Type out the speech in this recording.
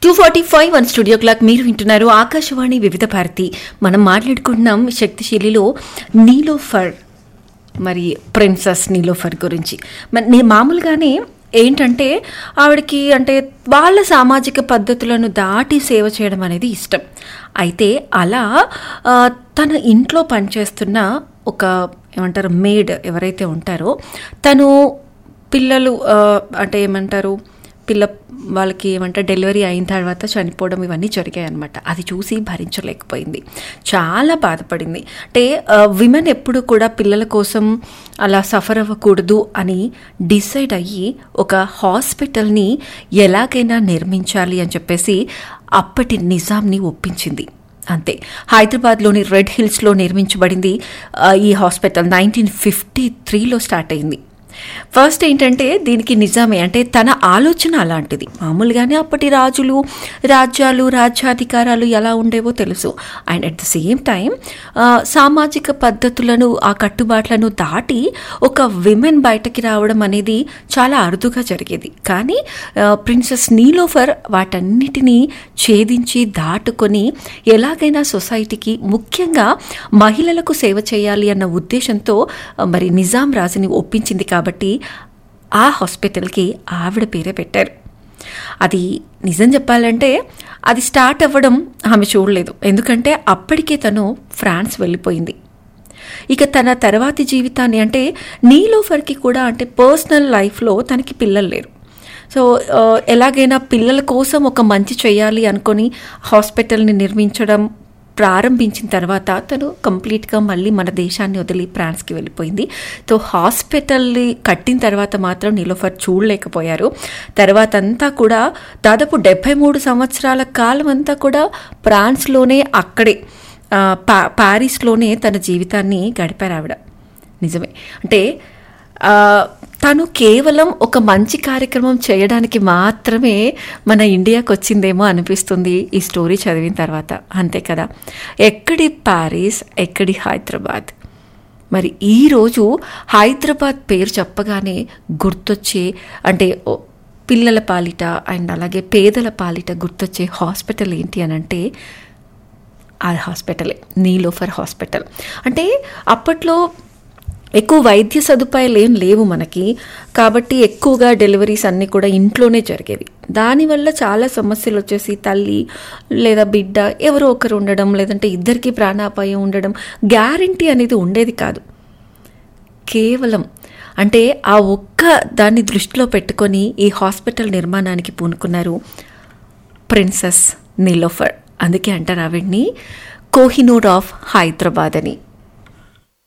two forty five one studio clock మీరు వింటున్నారు ఆకాశవాణి వివిధ భారతి మనం మాట్లాడుకుంటున్నాం శక్తిశీలిలో నీలోఫర్ మరి ప్రిన్సెస్ నీలోఫర్ గురించి మరి నే మామూలుగానే ఏంటంటే ఆవిడకి అంటే వాళ్ళ సామాజిక పద్ధతులను దాటి సేవ చేయడం అనేది ఇష్టం అయితే అలా ఆ, తన ఇంట్లో పనిచేస్తున్న ఒక ఏమంటారు మేడ్ ఎవరైతే ఉంటారో తను పిల్లలు ఆ, అంటే ఏమంటారు పిల్ల వాళ్ళకి ఏమంటారు డెలివరీ అయిన తర్వాత చనిపోవడం ఇవన్నీ జరిగాయి అనమాట అది చూసి భరించలేకపోయింది చాలా బాధపడింది అంటే విమెన్ ఎప్పుడు కూడా పిల్లల కోసం అలా సఫర్ అవ్వకూడదు అని డిసైడ్ అయ్యి ఒక హాస్పిటల్ని ఎలాగైనా నిర్మించాలి అని చెప్పేసి అప్పటి నిజాంని ఒప్పించింది అంతే హైదరాబాద్లోని రెడ్ హిల్స్లో నిర్మించబడింది ఆ, ఈ హాస్పిటల్ నైన్టీన్ ఫిఫ్టీ త్రీలో స్టార్ట్ అయింది ఫస్ట్ ఏంటంటే దీనికి నిజమే అంటే తన ఆలోచన అలాంటిది మామూలుగానే అప్పటి రాజులు రాజ్యాలు రాజ్యాధికారాలు ఎలా ఉండేవో తెలుసు and at the same time సామాజిక పద్ధతులను ఆ కట్టుబాట్లను దాటి ఒక విమెన్ బయటకి రావడం అనేది చాలా అరుదుగా జరిగేది కానీ ప్రిన్సెస్ నీలోఫర్ వాటన్నిటినీ ఛేదించి దాటుకొని ఎలాగైనా సొసైటీకి ముఖ్యంగా మహిళలకు సేవ చేయాలి అన్న ఉద్దేశంతో ఆ, మరి నిజాం రాజుని ఒప్పించింది కాబట్టి ఆ హాస్పిటల్కి ఆవిడ పేరే పెట్టారు అది నిజం చెప్పాలంటే అది స్టార్ట్ అవ్వడం ఆమె చూడలేదు ఎందుకంటే అప్పటికే తను ఫ్రాన్స్ వెళ్ళిపోయింది ఇక తన తర్వాతి జీవితాన్ని అంటే నీలోఫర్కి కూడా అంటే పర్సనల్ లైఫ్లో తనకి పిల్లలు లేరు సో ఆ, ఎలాగైనా పిల్లల కోసం ఒక మంచి చేయాలి అనుకొని హాస్పిటల్ని నిర్మించడం ప్రారంభించిన తర్వాత తను కంప్లీట్గా మళ్ళీ మన దేశాన్ని వదిలి ఫ్రాన్స్కి వెళ్ళిపోయింది సో హాస్పిటల్ని కట్టిన తర్వాత మాత్రం నిలోఫర్ చూడలేకపోయారు తర్వాత అంతా కూడా దాదాపు డెబ్బై మూడు సంవత్సరాల కాలం అంతా కూడా ఫ్రాన్స్లోనే అక్కడే ఆ, పా ప్యారిస్లోనే తన జీవితాన్ని గడిపారు ఆవిడ నిజమే అంటే ఆ, తను కేవలం ఒక మంచి కార్యక్రమం చేయడానికి మాత్రమే మన ఇండియాకి వచ్చిందేమో అనిపిస్తుంది ఈ స్టోరీ చదివిన తర్వాత అంతే కదా ఎక్కడి ప్యారిస్ ఎక్కడి హైదరాబాద్ మరి ఈరోజు హైదరాబాద్ పేరు చెప్పగానే గుర్తొచ్చే అంటే ఓ పిల్లల పాలిట అండ్ అలాగే పేదల పాలిట గుర్తొచ్చే హాస్పిటల్ ఏంటి అని అంటే ఆ హాస్పిటలే నీలోఫర్ హాస్పిటల్ అంటే అప్పట్లో ఎక్కువ వైద్య సదుపాయాలు ఏం లేవు మనకి కాబట్టి ఎక్కువగా డెలివరీస్ అన్నీ కూడా ఇంట్లోనే జరిగేవి దానివల్ల చాలా సమస్యలు వచ్చేసి తల్లి లేదా బిడ్డ ఎవరో ఒకరు ఉండడం లేదంటే ఇద్దరికి ప్రాణాపాయం ఉండడం గ్యారంటీ అనేది ఉండేది కాదు కేవలం అంటే ఆ ఒక్క దాన్ని దృష్టిలో పెట్టుకొని ఈ హాస్పిటల్ నిర్మాణానికి పూనుకున్నారు ప్రిన్సెస్ నీలోఫర్ అందుకే అంటారు ఆవిడ్ని కోహినూర్ ఆఫ్ హైదరాబాద్ అని